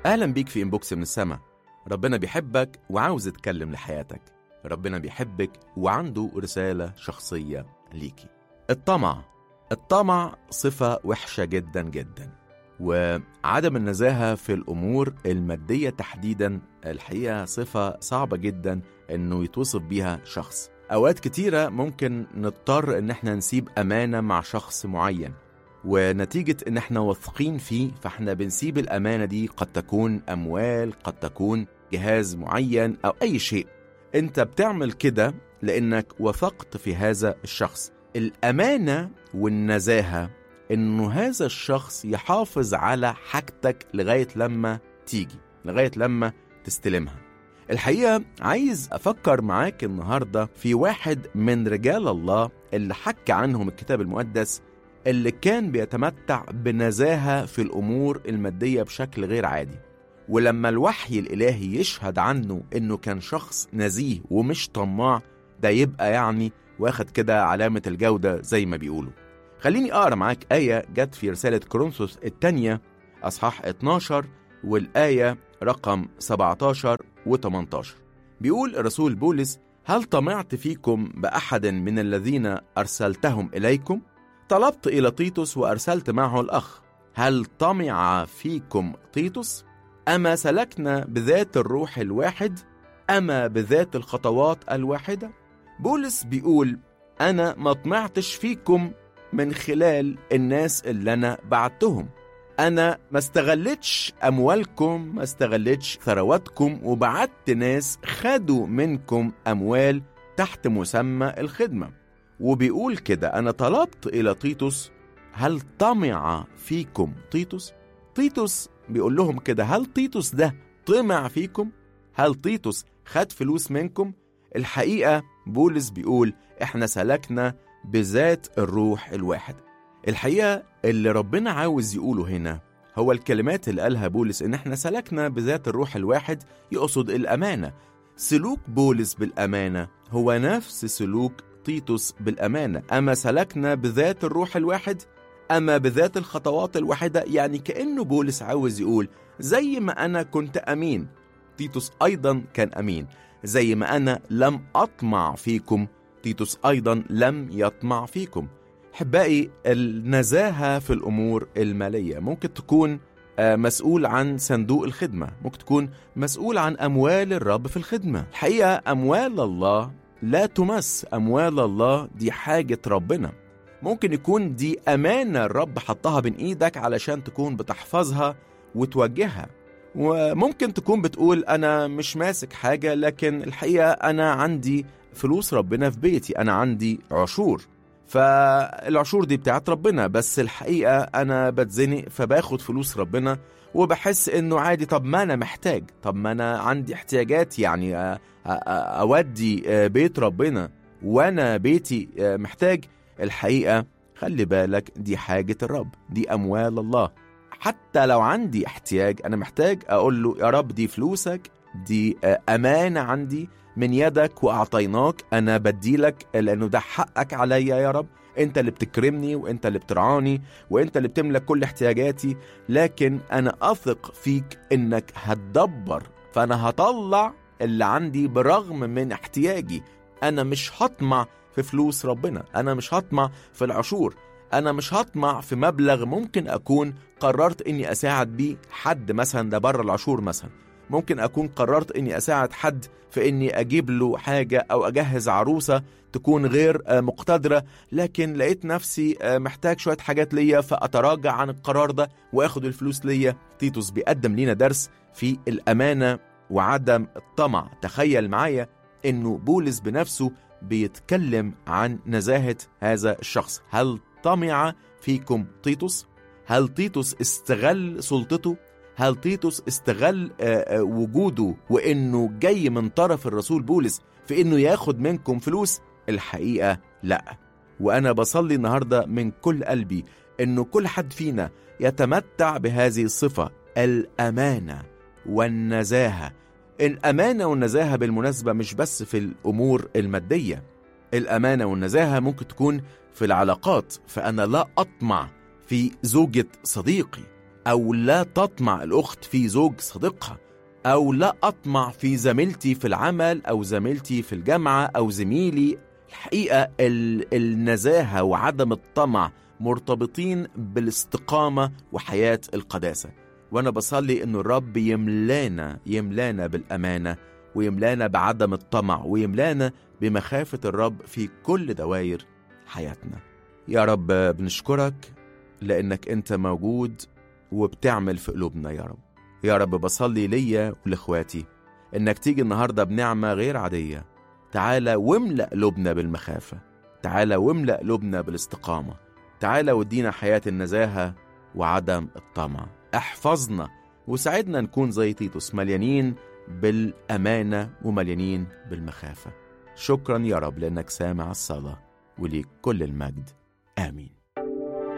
أهلا بيك في إنبوكس من السما ربنا بيحبك وعاوز يتكلم لحياتك ربنا بيحبك وعنده رسالة شخصية ليكي الطمع الطمع صفة وحشة جدا جدا وعدم النزاهة في الأمور المادية تحديدا الحقيقة صفة صعبة جدا إنه يتوصف بيها شخص أوقات كتيرة ممكن نضطر إن احنا نسيب أمانة مع شخص معين ونتيجة إن احنا واثقين فيه فاحنا بنسيب الأمانة دي قد تكون أموال قد تكون جهاز معين أو أي شيء أنت بتعمل كده لأنك وثقت في هذا الشخص الأمانة والنزاهة إنه هذا الشخص يحافظ على حاجتك لغاية لما تيجي لغاية لما تستلمها الحقيقة عايز أفكر معاك النهاردة في واحد من رجال الله اللي حكى عنهم الكتاب المقدس اللي كان بيتمتع بنزاهة في الأمور المادية بشكل غير عادي ولما الوحي الإلهي يشهد عنه إنه كان شخص نزيه ومش طماع ده يبقى يعني واخد كده علامة الجودة زي ما بيقولوا خليني أقرأ معاك آية جت في رسالة كورنثوس الثانية أصحاح 12 والآية رقم 17 و18 بيقول الرسول بولس هل طمعت فيكم بأحد من الذين أرسلتهم إليكم؟ طلبت إلى تيتوس وأرسلت معه الأخ هل طمع فيكم تيتوس؟ أما سلكنا بذات الروح الواحد؟ أما بذات الخطوات الواحدة؟ بولس بيقول أنا ما طمعتش فيكم من خلال الناس اللي أنا بعتهم أنا ما استغلتش أموالكم ما استغلتش ثرواتكم وبعت ناس خدوا منكم أموال تحت مسمى الخدمة وبيقول كده أنا طلبت إلى تيتوس هل طمع فيكم تيتوس؟ تيتوس بيقول لهم كده هل تيتوس ده طمع فيكم؟ هل تيتوس خد فلوس منكم؟ الحقيقة بولس بيقول احنا سلكنا بذات الروح الواحد الحقيقة اللي ربنا عاوز يقوله هنا هو الكلمات اللي قالها بولس ان احنا سلكنا بذات الروح الواحد يقصد الأمانة سلوك بولس بالأمانة هو نفس سلوك تيتوس بالأمانة أما سلكنا بذات الروح الواحد أما بذات الخطوات الواحدة يعني كأنه بولس عاوز يقول زي ما أنا كنت أمين تيتوس أيضا كان أمين زي ما أنا لم أطمع فيكم تيتوس أيضا لم يطمع فيكم أحبائي النزاهة في الأمور المالية ممكن تكون مسؤول عن صندوق الخدمة ممكن تكون مسؤول عن أموال الرب في الخدمة الحقيقة أموال الله لا تمس أموال الله دي حاجة ربنا ممكن يكون دي أمانة الرب حطها بين إيدك علشان تكون بتحفظها وتوجهها وممكن تكون بتقول أنا مش ماسك حاجة لكن الحقيقة أنا عندي فلوس ربنا في بيتي أنا عندي عشور فالعشور دي بتاعت ربنا بس الحقيقة أنا بتزنق فباخد فلوس ربنا وبحس إنه عادي طب ما أنا محتاج طب ما أنا عندي احتياجات يعني أودي بيت ربنا وأنا بيتي محتاج الحقيقة خلي بالك دي حاجة الرب دي أموال الله حتى لو عندي احتياج أنا محتاج أقول له يا رب دي فلوسك دي أمانة عندي من يدك وأعطيناك أنا بديلك لأنه ده حقك عليا يا رب أنت اللي بتكرمني وأنت اللي بترعاني وأنت اللي بتملك كل احتياجاتي لكن أنا أثق فيك إنك هتدبر فأنا هطلع اللي عندي برغم من احتياجي أنا مش هطمع في فلوس ربنا أنا مش هطمع في العشور أنا مش هطمع في مبلغ ممكن أكون قررت إني أساعد بيه حد مثلا ده بره العشور مثلا ممكن أكون قررت إني أساعد حد في إني أجيب له حاجة أو أجهز عروسة تكون غير مقتدرة لكن لقيت نفسي محتاج شوية حاجات ليا فأتراجع عن القرار ده وأخد الفلوس ليا تيتوس بيقدم لينا درس في الأمانة وعدم الطمع تخيل معايا إنه بولس بنفسه بيتكلم عن نزاهة هذا الشخص هل طمع فيكم تيتوس؟ هل تيتوس استغل سلطته؟ هل تيتوس استغل وجوده وانه جاي من طرف الرسول بولس في انه ياخد منكم فلوس الحقيقه لا وانا بصلي النهارده من كل قلبي انه كل حد فينا يتمتع بهذه الصفه الامانه والنزاهه الامانه والنزاهه بالمناسبه مش بس في الامور الماديه الامانه والنزاهه ممكن تكون في العلاقات فانا لا اطمع في زوجة صديقي أو لا تطمع الأخت في زوج صديقها أو لا أطمع في زميلتي في العمل أو زميلتي في الجامعة أو زميلي الحقيقة ال- النزاهة وعدم الطمع مرتبطين بالاستقامة وحياة القداسة وأنا بصلي إنه الرب يملانا يملانا بالأمانة ويملانا بعدم الطمع ويملانا بمخافة الرب في كل دوائر حياتنا يا رب بنشكرك لأنك أنت موجود وبتعمل في قلوبنا يا رب يا رب بصلي ليا ولإخواتي إنك تيجي النهاردة بنعمة غير عادية تعالى واملأ قلوبنا بالمخافة تعالى واملأ قلوبنا بالاستقامة تعالى وادينا حياة النزاهة وعدم الطمع احفظنا وساعدنا نكون زي تيتوس مليانين بالأمانة ومليانين بالمخافة شكرا يا رب لأنك سامع الصلاة وليك كل المجد آمين